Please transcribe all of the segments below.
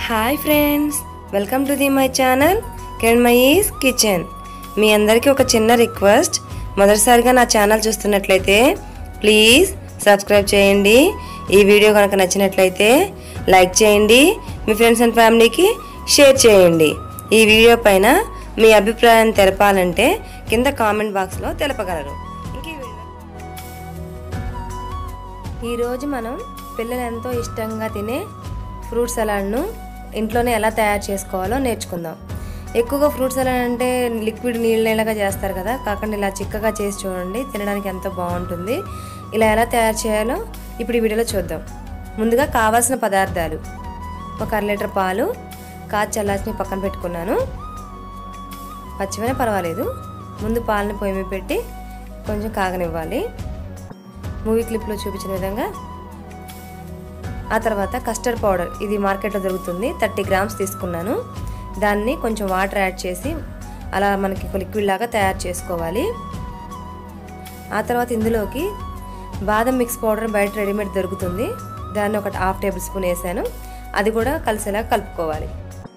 hi friends welcome to the my channel Kenmayee's kitchen మీ అందరికీ ఒక చిన్న రిక్వెస్ట్ మొదటిసారిగా నా ఛానల్ చూస్తున్నట్లయితే ప్లీజ్ సబ్స్క్రైబ్ చేయండి ఈ వీడియో కనుక నచ్చినట్లయితే లైక్ చేయండి మీ ఫ్రెండ్స్ అండ్ ఫ్యామిలీకి షేర్ చేయండి ఈ వీడియో పైన మీ అభిప్రాయాన్ని తెలపాలంటే కింద కామెంట్ బాక్స్లో తెలపగలరు ఇంక ఈ వీడియో ఈరోజు మనం పిల్లలు ఎంతో ఇష్టంగా తినే ఫ్రూట్ సలాడ్ను ఇంట్లోనే ఎలా తయారు చేసుకోవాలో నేర్చుకుందాం ఎక్కువగా ఫ్రూట్ సలాడ్ అంటే లిక్విడ్ నీళ్ళ నీళ్ళగా చేస్తారు కదా కాకుండా ఇలా చిక్కగా చేసి చూడండి తినడానికి ఎంతో బాగుంటుంది ఇలా ఎలా తయారు చేయాలో ఇప్పుడు ఈ వీడియోలో చూద్దాం ముందుగా కావాల్సిన పదార్థాలు ఒక అర లీటర్ పాలు కాచి చల్లార్చి పక్కన పెట్టుకున్నాను పచ్చివైనా పర్వాలేదు ముందు పాలని పొయ్యి మీద పెట్టి కొంచెం కాగనివ్వాలి మూవీ క్లిప్లో చూపించిన విధంగా ఆ తర్వాత కస్టర్డ్ పౌడర్ ఇది మార్కెట్లో దొరుకుతుంది థర్టీ గ్రామ్స్ తీసుకున్నాను దాన్ని కొంచెం వాటర్ యాడ్ చేసి అలా మనకి లిక్విడ్ లాగా తయారు చేసుకోవాలి ఆ తర్వాత ఇందులోకి బాదం మిక్స్ పౌడర్ బయట రెడీమేడ్ దొరుకుతుంది దాన్ని ఒక హాఫ్ టేబుల్ స్పూన్ వేసాను అది కూడా కలిసేలా కలుపుకోవాలి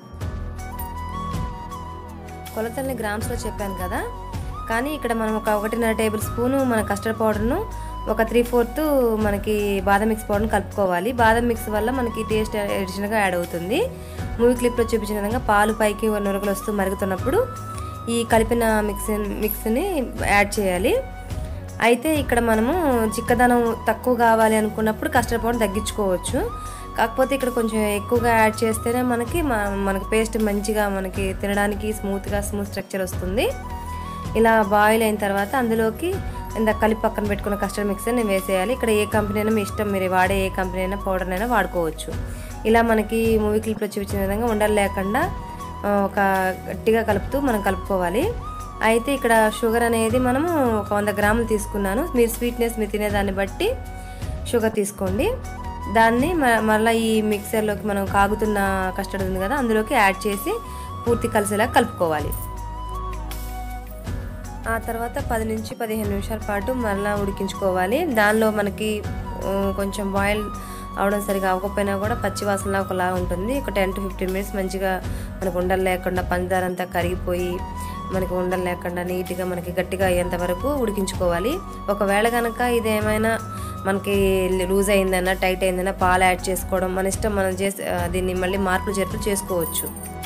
కొలతల్ని గ్రామ్స్లో చెప్పాను కదా కానీ ఇక్కడ మనం ఒక ఒకటిన్నర టేబుల్ స్పూను మన కస్టర్డ్ పౌడర్ను ఒక త్రీ ఫోర్త్ మనకి బాదం మిక్స్ పౌడర్ని కలుపుకోవాలి బాదం మిక్స్ వల్ల మనకి టేస్ట్ అడిషనల్గా యాడ్ అవుతుంది మూవీ క్లిప్లో చూపించిన విధంగా పాలు పైకి నురగలు వస్తూ మరుగుతున్నప్పుడు ఈ కలిపిన మిక్స్ మిక్స్ని యాడ్ చేయాలి అయితే ఇక్కడ మనము చిక్కదనం తక్కువ కావాలి అనుకున్నప్పుడు కస్టర్డ్ పౌడర్ తగ్గించుకోవచ్చు కాకపోతే ఇక్కడ కొంచెం ఎక్కువగా యాడ్ చేస్తేనే మనకి మనకి పేస్ట్ మంచిగా మనకి తినడానికి స్మూత్గా స్మూత్ స్ట్రక్చర్ వస్తుంది ఇలా బాయిల్ అయిన తర్వాత అందులోకి ఇందాక కలిపి పక్కన పెట్టుకున్న కస్టర్డ్ మిక్సర్ని వేసేయాలి ఇక్కడ ఏ కంపెనీ అయినా మీ ఇష్టం మీరు వాడే ఏ కంపెనీ అయినా పౌడర్ అయినా వాడుకోవచ్చు ఇలా మనకి మూవీ క్లిప్లో చూపించిన విధంగా ఉండలు లేకుండా ఒక గట్టిగా కలుపుతూ మనం కలుపుకోవాలి అయితే ఇక్కడ షుగర్ అనేది మనము ఒక వంద గ్రాములు తీసుకున్నాను మీరు స్వీట్నెస్ మీరు తినేదాన్ని బట్టి షుగర్ తీసుకోండి దాన్ని మళ్ళీ ఈ మిక్సర్లోకి మనం కాగుతున్న కస్టర్డ్ ఉంది కదా అందులోకి యాడ్ చేసి పూర్తి కలిసేలా కలుపుకోవాలి ఆ తర్వాత పది నుంచి పదిహేను నిమిషాల పాటు మళ్ళీ ఉడికించుకోవాలి దానిలో మనకి కొంచెం బాయిల్ అవడం సరిగా అవ్వకపోయినా కూడా పచ్చి వాసనలా ఒకలా ఉంటుంది ఒక టెన్ టు ఫిఫ్టీన్ మినిట్స్ మంచిగా మనకు ఉండలు లేకుండా పంచదార అంతా కరిగిపోయి మనకి ఉండలు లేకుండా నీట్గా మనకి గట్టిగా అయ్యేంత వరకు ఉడికించుకోవాలి ఒకవేళ కనుక ఇది ఏమైనా మనకి లూజ్ అయిందన్నా టైట్ అయిందన్నా పాలు యాడ్ చేసుకోవడం మన ఇష్టం మనం చేసి దీన్ని మళ్ళీ మార్పులు చేర్పులు చేసుకోవచ్చు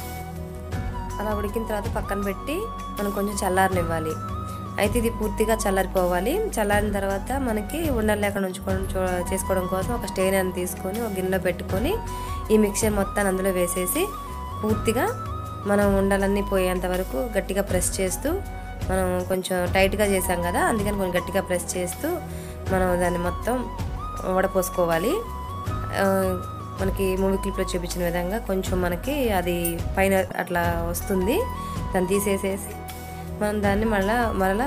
అలా ఉడికిన తర్వాత పక్కన పెట్టి మనం కొంచెం చల్లారనివ్వాలి అయితే ఇది పూర్తిగా చల్లారిపోవాలి చల్లారిన తర్వాత మనకి ఉండలు లేకుండా ఉంచుకోవడం చేసుకోవడం కోసం ఒక స్టెయినర్ని తీసుకొని ఒక గిన్నెలో పెట్టుకొని ఈ మిక్చర్ మొత్తాన్ని అందులో వేసేసి పూర్తిగా మనం ఉండలన్నీ పోయేంత వరకు గట్టిగా ప్రెస్ చేస్తూ మనం కొంచెం టైట్గా చేసాం కదా అందుకని కొంచెం గట్టిగా ప్రెస్ చేస్తూ మనం దాన్ని మొత్తం వడపోసుకోవాలి మనకి మూవీ క్లిప్లో చూపించిన విధంగా కొంచెం మనకి అది పైన అట్లా వస్తుంది దాన్ని తీసేసేసి మనం దాన్ని మళ్ళా మరలా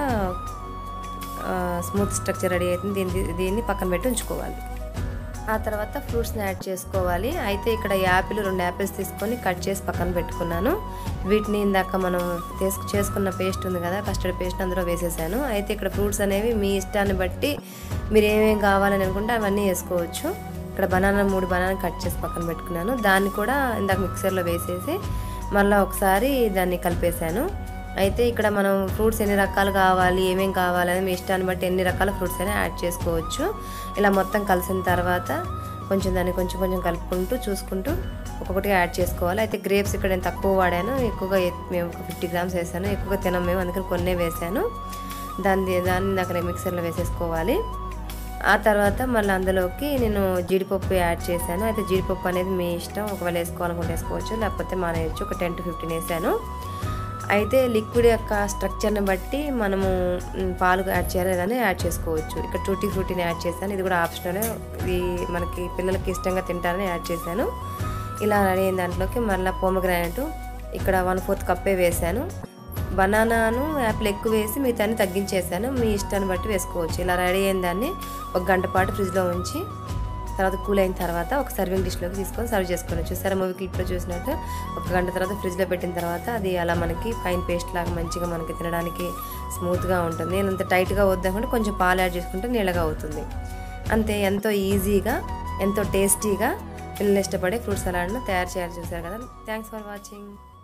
స్మూత్ స్ట్రక్చర్ రెడీ అవుతుంది దీన్ని దీన్ని పక్కన పెట్టి ఉంచుకోవాలి ఆ తర్వాత ఫ్రూట్స్ని యాడ్ చేసుకోవాలి అయితే ఇక్కడ యాపిల్ రెండు యాపిల్స్ తీసుకొని కట్ చేసి పక్కన పెట్టుకున్నాను వీటిని ఇందాక మనం తీసుకు చేసుకున్న పేస్ట్ ఉంది కదా కస్టర్డ్ పేస్ట్ అందులో వేసేసాను అయితే ఇక్కడ ఫ్రూట్స్ అనేవి మీ ఇష్టాన్ని బట్టి మీరు ఏమేమి కావాలని అనుకుంటే అవన్నీ వేసుకోవచ్చు ఇక్కడ బనానా మూడు బనానా కట్ చేసి పక్కన పెట్టుకున్నాను దాన్ని కూడా ఇందాక మిక్సర్లో వేసేసి మళ్ళీ ఒకసారి దాన్ని కలిపేశాను అయితే ఇక్కడ మనం ఫ్రూట్స్ ఎన్ని రకాలు కావాలి ఏమేమి కావాలని మీ ఇష్టాన్ని బట్టి ఎన్ని రకాల ఫ్రూట్స్ అయినా యాడ్ చేసుకోవచ్చు ఇలా మొత్తం కలిసిన తర్వాత కొంచెం దాన్ని కొంచెం కొంచెం కలుపుకుంటూ చూసుకుంటూ ఒక్కొక్కటిగా యాడ్ చేసుకోవాలి అయితే గ్రేప్స్ ఇక్కడ నేను తక్కువ వాడాను ఎక్కువగా మేము ఒక ఫిఫ్టీ గ్రామ్స్ వేసాను ఎక్కువగా తినం మేము అందుకని కొన్నే వేసాను దాన్ని దాన్ని నాకు మిక్సర్లో వేసేసుకోవాలి ఆ తర్వాత మళ్ళీ అందులోకి నేను జీడిపప్పు యాడ్ చేశాను అయితే జీడిపప్పు అనేది మీ ఇష్టం ఒకవేళ వేసుకోవాలనుకుంటే వేసుకోవచ్చు లేకపోతే మానేయచ్చు ఒక టెన్ టు ఫిఫ్టీన్ వేసాను అయితే లిక్విడ్ యొక్క స్ట్రక్చర్ని బట్టి మనము పాలు యాడ్ చేయాలి లేదని యాడ్ చేసుకోవచ్చు ఇక్కడ టూటీ ఫ్రూటీని యాడ్ చేశాను ఇది కూడా ఆప్షనల్ ఇది మనకి పిల్లలకి ఇష్టంగా తింటారని యాడ్ చేశాను ఇలా రెడీ అయిన దాంట్లోకి మళ్ళీ పోమగ్రానైట్ ఇక్కడ వన్ ఫోర్త్ కప్పే వేశాను బనానాను యాపిల్ ఎక్కువ వేసి మిగతాన్ని తగ్గించేసాను మీ ఇష్టాన్ని బట్టి వేసుకోవచ్చు ఇలా రెడీ అయిన దాన్ని ఒక గంట పాటు ఫ్రిడ్జ్లో ఉంచి తర్వాత కూల్ అయిన తర్వాత ఒక సర్వింగ్ డిష్లోకి తీసుకొని సర్వ్ చేసుకొని చూసారా మూవీ క్లిప్లో చూసినట్టు ఒక గంట తర్వాత ఫ్రిడ్జ్లో పెట్టిన తర్వాత అది అలా మనకి ఫైన్ పేస్ట్ లాగా మంచిగా మనకి తినడానికి స్మూత్గా ఉంటుంది నేను అంత టైట్గా వద్దనుకుంటే కొంచెం పాలు యాడ్ చేసుకుంటే నీళ్ళగా అవుతుంది అంతే ఎంతో ఈజీగా ఎంతో టేస్టీగా పిల్లలు ఇష్టపడే ఫ్రూట్ సలాడ్ను తయారు చేయాలి చూసారు కదా థ్యాంక్స్ ఫర్ వాచింగ్